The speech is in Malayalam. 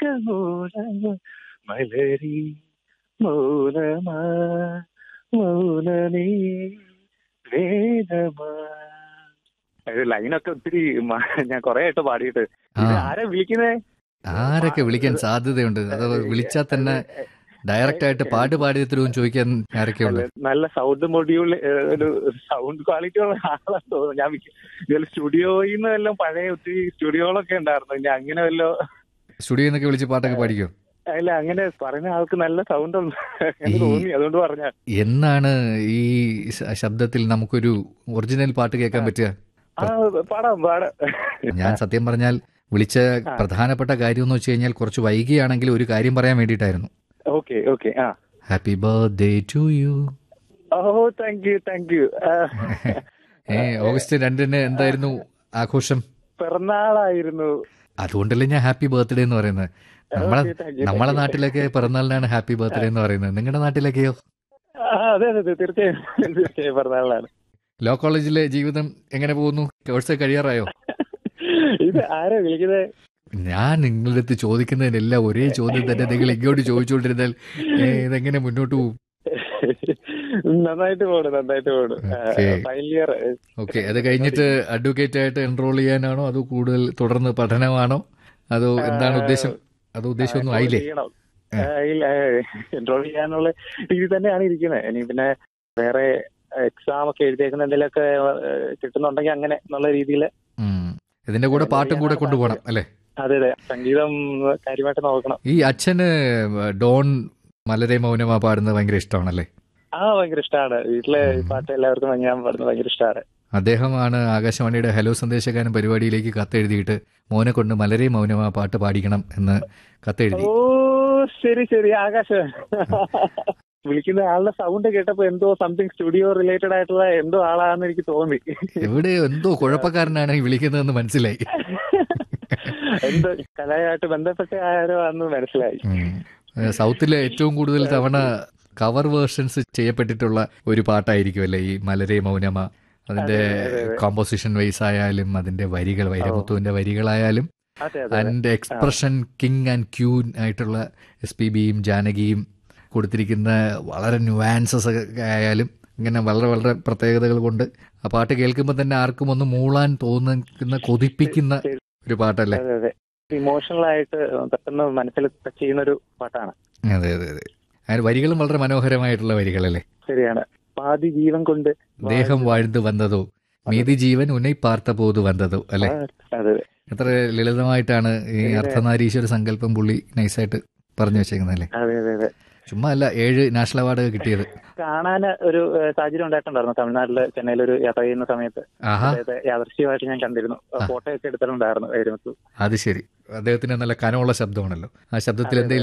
തിങ്കൾ മൂലമ മലരി മൂലമാ മൗനമേ വേദമാ ലൈനൊക്കെ ഒത്തിരി മ- ഞാൻ കൊറേ ആയിട്ട് പാടിയിട്ട് ഇത് ആ. ആരാ വിളിക്കുന്നേ ആരൊക്കെ വിളിക്കാൻ സാധ്യതയുണ്ട് അത് വിളിച്ചാൽ തന്നെ ഡയറക്റ്റ് ആയിട്ട് പാട്ട് പാടിയ തരുവും ചോദിക്കാൻ ആരൊക്കെയുണ്ട് നല്ല- നല്ല സൗണ്ട് മൊഡ്യൂൾ ഒരു സൗണ്ട് ക്വാളിറ്റി ഉള്ള ആളാന്ന് തോന്നുന്നു ഞാൻ ഇതിൽ സ്റ്റുഡിയോയിൽ നിന്ന് വല്ലതും പഴയ ഒത്തിരി സ്റ്റുഡിയോകളൊക്കെ ഉണ്ടായിരുന്നു ഇനി അങ്ങനെ വല്ലോ സ്റ്റുഡിയോയിൽ നിന്നൊക്കെ വിളിച്ച് പാട്ടൊക്കെ പാടിക്കോ അല്ല അങ്ങനെ പറയുന്ന ആൾക്ക് നല്ല സൗണ്ട് ഉണ്ട് എന്ന് ഈ- തോന്നി അതുകൊണ്ട് പറഞ്ഞ എന്നാണ് ഈ ശ- ശബ്ദത്തിൽ നമുക്കൊരു ഒറിജിനൽ പാട്ട് കേൾക്കാൻ പറ്റുക ആ പാടാം പാടാം ഞാൻ സത്യം പറഞ്ഞാൽ വിളിച്ച പ്രധാനപ്പെട്ട കാര്യം എന്ന് വെച്ച് കഴിഞ്ഞാൽ കുറച്ച് വൈകിയാണെങ്കിൽ ഒരു കാര്യം പറയാൻ വേണ്ടിയിട്ടായിരുന്നു ഓക്കെ ഓക്കെ ആ ഹാപ്പി ബർത്ത്ഡേ ടു യു ഓ താങ്ക് യു താങ്ക് യു ഏ ഓഗസ്റ്റ് രണ്ടിന് എന്തായിരുന്നു ആഘോഷം പിറന്നാളായിരുന്നു അതുകൊണ്ടല്ലേ ഞാൻ ഹാപ്പി ബർത്ത്ഡേ എന്ന് പറയുന്നത് നമ്മളെ Okay, thank you, നമ്മളെ thank you. നാട്ടിലൊക്കെ പിറന്നാളിനാണ് ഹാപ്പി ബർത്ത്ഡേ എന്ന് പറയുന്നത് നിങ്ങളുടെ നാട്ടിലൊക്കെയോ ആ, അതെ അതെ അതെ തീർച്ചയായും തീർച്ചയായും പിറന്നാളാണ് ലോ കോളേജിലെ ജീവിതം എങ്ങനെ പോകുന്നു കോഴ്സ് കഴിയാറായോ ഇത് ആരാ വിളിക്കുന്നത് ഞാൻ നിങ്ങളുടെ അടുത്ത് ചോദിക്കുന്നതിനെല്ലാം ഒരേ ചോദ്യം തന്നെ നിങ്ങൾ ഇങ്ങോട്ട് ചോദിച്ചുകൊണ്ടിരുന്നാൽ ഏ, ഇതെങ്ങനെ മുന്നോട്ട് പോകും നന്നായിട്ട് പോണു നന്നായിട്ട് പോണു Okay. ഫൈനൽ ഇയർ ഓക്കെ അത് കഴിഞ്ഞിട്ട് അഡ്വക്കേറ്റ് ആയിട്ട് എൻറോൾ ചെയ്യാനാണോ അതോ കൂടുതൽ തുടർന്ന് പഠനമാണോ അതോ എന്താണ് ഉദ്ദേശം അതോ ഉദ്ദേശമൊന്നും ആയില്ലേ ചെയ്യണം എൻറോൾ ചെയ്യാനുള്ള രീതി തന്നെയാണ് ഇരിക്കുന്നത് ഇനി പിന്നെ വേറെ എക്സാം ഒക്കെ എഴുതിയേക്കുന്ന എന്തെങ്കിലുമൊക്കെ ഏഹ്, കിട്ടുന്നുണ്ടെങ്കിൽ അങ്ങനെ എന്നുള്ള രീതിയിൽ ഉം. ഇതിന്റെ കൂടെ പാട്ടും കൂടെ കൊണ്ടുപോകണം അല്ലെ അതെ അതെ സംഗീതം കാര്യമായിട്ട് നോക്കണം ഈ അച്ഛന് ഡോൺ മലരെ മൗനമാ പാടുന്നത് ഭയങ്കര ഇഷ്ടമാണല്ലേ ആ ഭയങ്കര ഇഷ്ടമാണ് വീട്ടിലെ ഈ പാട്ട് എല്ലാവർക്കും ഞാൻ പാടുന്നത് ഭയങ്കര ഇഷ്ടമാണ് അദ്ദേഹമാണ് ആകാശവാണിയുടെ ഹലോ സന്ദേശകാരൻ പരിപാടിയിലേക്ക് കത്തെഴുതിയിട്ട് മോനെ കൊണ്ട് മലരെ മൗനമാ പാട്ട് പാടിക്കണം എന്ന് കത്തെഴുതി ഓ ശരി ശരി ആകാശ് വിളിക്കുന്ന ആളുടെ സൗണ്ട് കേട്ടപ്പോ എന്തോ സംതിങ് സ്റ്റുഡിയോ റിലേറ്റഡ് ആയിട്ടുള്ള എന്തോ ആളാന്ന് എനിക്ക് തോന്നി എവിടെ എന്തോ കുഴപ്പക്കാരനാണ് ഈ വിളിക്കുന്നതെന്ന് മനസ്സിലായി എന്തോ കലയായിട്ട് ബന്ധപ്പെട്ട ആരോ ആണെന്ന് മനസ്സിലായി ഉം. ഏഹ് സൗത്തിലെ ഏറ്റവും കൂടുതൽ തവണ കവർ വേർഷൻസ് ചെയ്യപ്പെട്ടിട്ടുള്ള ഒരു പാട്ടായിരിക്കുമല്ലേ ഈ മലരെ മൗനമ അതിന്റെ കോമ്പോസിഷൻ വൈസ് ആയാലും അതിന്റെ വരികൾ വൈരമുത്തുവിന്റെ വരികളായാലും അതെ അതെ അതിന്റെ എക്സ്പ്രഷൻ കിങ് ആൻഡ് ക്യൂൻ ആയിട്ടുള്ള എസ് പി ബിയും ജാനകിയും കൊടുത്തിരിക്കുന്ന വളരെ ന്യൂവാൻസസ് ഒക്കെ ആയാലും ഇങ്ങനെ വളരെ വളരെ പ്രത്യേകതകൾ കൊണ്ട് ആ പാട്ട് കേൾക്കുമ്പോൾ തന്നെ ആർക്കും ഒന്ന് മൂളാൻ തോന്നുന്ന കൊതിപ്പിക്കുന്ന ഒരു പാട്ടല്ലേ അതെ അതെ ഇമോഷണൽ ആയിട്ട് പെട്ടെന്ന് മനസ്സിൽ ടച്ച് ചെയ്യുന്ന ഒരു പാട്ടാണ് അതെ അതെ അതെ അതിന് വരികളും വളരെ മനോഹരമായിട്ടുള്ള വരികളല്ലേ ശരിയാണ് പാതി ജീവൻ കൊണ്ട് ദേഹം വാഴ്ന്നു വന്നതോ മീതി ജീവൻ ഉന്നൈ പാർത്ത പോതു വന്നതോ അല്ലെ അതെ അതെ എത്ര ലളിതമായിട്ടാണ് ഈ അർത്ഥനാരീശ്വര സങ്കല്പം പുള്ളി നൈസായിട്ട് പറഞ്ഞു വെച്ചേക്കുന്നത് അല്ലേ അതെ അതെ അതെ ചുമ്മാ അല്ല ഏഴ് നാഷണൽ അവാർഡ് കിട്ടിയത് കാണാൻ ഒരു ഏഹ്, സാഹചര്യം ഉണ്ടായിട്ടുണ്ടായിരുന്നു തമിഴ്നാട്ടില് ചെന്നൈയിൽ ഒരു യാത്ര ചെയ്യുന്ന സമയത്ത് ആഹാ അദ്ദേഹത്തെ യാദൃശ്യമായിട്ട് ഞാൻ കണ്ടിരുന്നു ഫോട്ടോ ഒക്കെ എടുത്തിട്ടുണ്ടായിരുന്നു വൈരമുത്തു അത് ശരി അദ്ദേഹത്തിന് നല്ല കനമുള്ള ശബ്ദമാണല്ലോ ആ ശബ്ദത്തിൽ എന്തെങ്കിലും